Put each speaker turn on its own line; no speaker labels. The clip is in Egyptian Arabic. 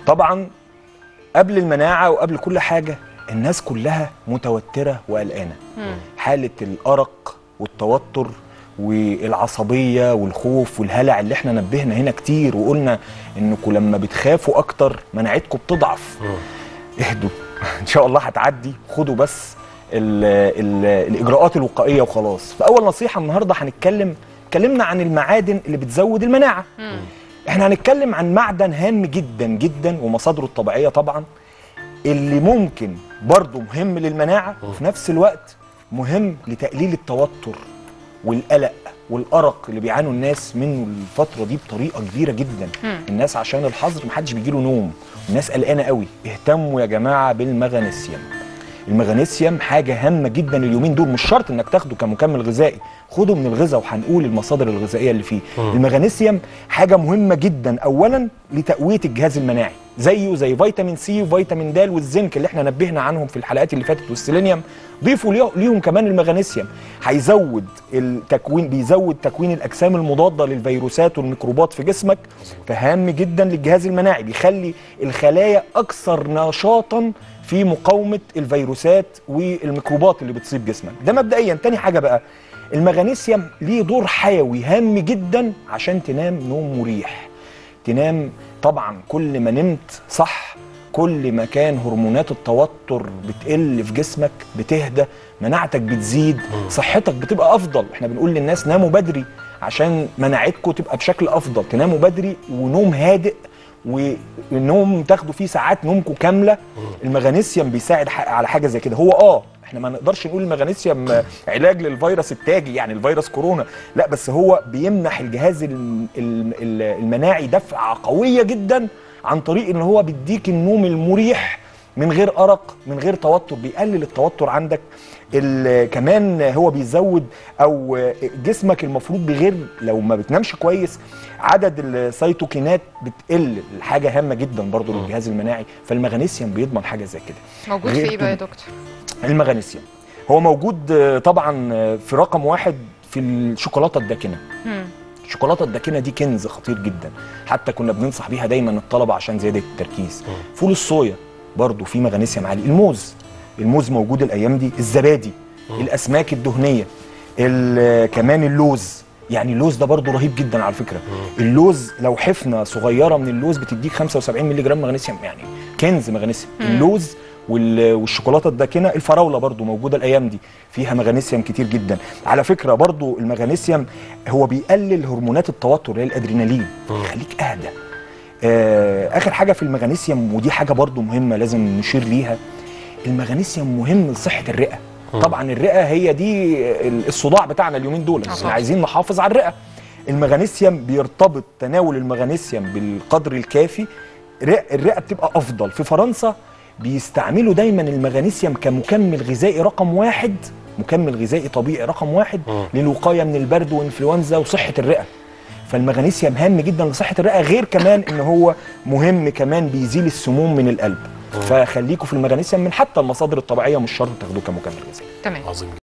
طبعا قبل المناعه وقبل كل حاجه الناس كلها متوتره وقلقانه
مم.
حاله الارق والتوتر والعصبيه والخوف والهلع اللي احنا نبهنا هنا كتير وقلنا انكم لما بتخافوا اكتر مناعتكم بتضعف اهدوا ان شاء الله هتعدي خدوا بس ال ال الاجراءات الوقائيه وخلاص فاول نصيحه النهارده هنتكلم اتكلمنا عن المعادن اللي بتزود المناعه
مم.
احنا هنتكلم عن معدن هام جدا جدا ومصادره الطبيعيه طبعا اللي ممكن برضه مهم للمناعه وفي نفس الوقت مهم لتقليل التوتر والقلق والارق اللي بيعانوا الناس منه الفتره دي بطريقه كبيره جدا
مم.
الناس عشان الحظر محدش بيجيله نوم الناس قلقانه قوي اهتموا يا جماعه بالمغنيسيوم المغنيسيوم حاجه هامه جدا اليومين دول مش شرط انك تاخده كمكمل غذائي خده من الغذاء وهنقول المصادر الغذائيه اللي فيه المغنيسيوم حاجه مهمه جدا اولا لتقويه الجهاز المناعي زيه زي فيتامين سي وفيتامين د والزنك اللي احنا نبهنا عنهم في الحلقات اللي فاتت والسيلينيوم ضيفوا ليه- ليهم كمان المغنيسيوم هيزود التكوين بيزود تكوين الاجسام المضاده للفيروسات والميكروبات في جسمك فهام جدا للجهاز المناعي بيخلي الخلايا اكثر نشاطا في مقاومه الفيروسات والميكروبات اللي بتصيب جسمك ده مبدئيا تاني حاجه بقى المغنيسيوم ليه دور حيوي هام جدا عشان تنام نوم مريح تنام طبعا كل ما نمت صح كل ما كان هرمونات التوتر بتقل في جسمك بتهدى مناعتك بتزيد صحتك بتبقى افضل احنا بنقول للناس ناموا بدري عشان مناعتكم تبقى بشكل افضل تناموا بدري ونوم هادئ ونوم تاخدوا فيه ساعات نومكم كامله المغنيسيوم بيساعد ح- على حاجه زي كده هو اه احنا ما نقدرش نقول المغنيسيوم آه، علاج للفيروس التاجي يعني الفيروس كورونا لا بس هو بيمنح الجهاز الم- الم- ال- المناعي دفعه قويه جدا عن طريق ان هو بيديك النوم المريح من غير ارق من غير توتر بيقلل التوتر عندك ال- كمان هو بيزود او جسمك المفروض بغير لو ما بتنامش كويس عدد السيتوكينات بتقل حاجه هامه جدا برضو للجهاز المناعي فالمغنيسيوم بيضمن حاجه زي كده
موجود في
غير
ايه بقى يا
كده.
دكتور؟
المغنيسيوم هو موجود آه، طبعا آه، في رقم واحد في الشوكولاته الداكنه
مم.
الشوكولاته الداكنه دي كنز خطير جدا حتى كنا بننصح بيها دايما الطلبه عشان زياده التركيز فول الصويا برضو فيه مغنيسيوم عالي الموز الموز موجود الايام دي الزبادي الاسماك الدهنيه ال- كمان اللوز يعني اللوز ده برضو رهيب جدا على فكره اللوز لو حفنه صغيره من اللوز بتديك 75 مللي جرام مغنيسيوم يعني كنز مغنيسيوم اللوز وال- والشوكولاته الداكنه الفراوله برضو موجوده الايام دي فيها مغنيسيوم كتير جدا على فكره برضو المغنيسيوم هو بيقلل هرمونات التوتر اللي هي الادرينالين يخليك اهدى آه اخر حاجه في المغنيسيوم ودي حاجه برضو مهمه لازم نشير ليها المغنيسيوم مهم لصحه الرئه طبعا الرئه هي دي الصداع بتاعنا اليومين دول احنا
طبعاً.
عايزين نحافظ على الرئه المغنيسيوم بيرتبط تناول المغنيسيوم بالقدر الكافي رئ- الرئه بتبقى افضل في فرنسا بيستعملوا دايما المغنيسيوم كمكمل غذائي رقم واحد مكمل غذائي طبيعي رقم واحد للوقايه من البرد والانفلونزا وصحه الرئه فالمغنيسيوم هام جدا لصحه الرئه غير كمان ان هو مهم كمان بيزيل السموم من القلب فخليكم في المغنيسيوم من حتى المصادر الطبيعيه مش شرط تاخدوه كمكمل غذائي
تمام
عظيم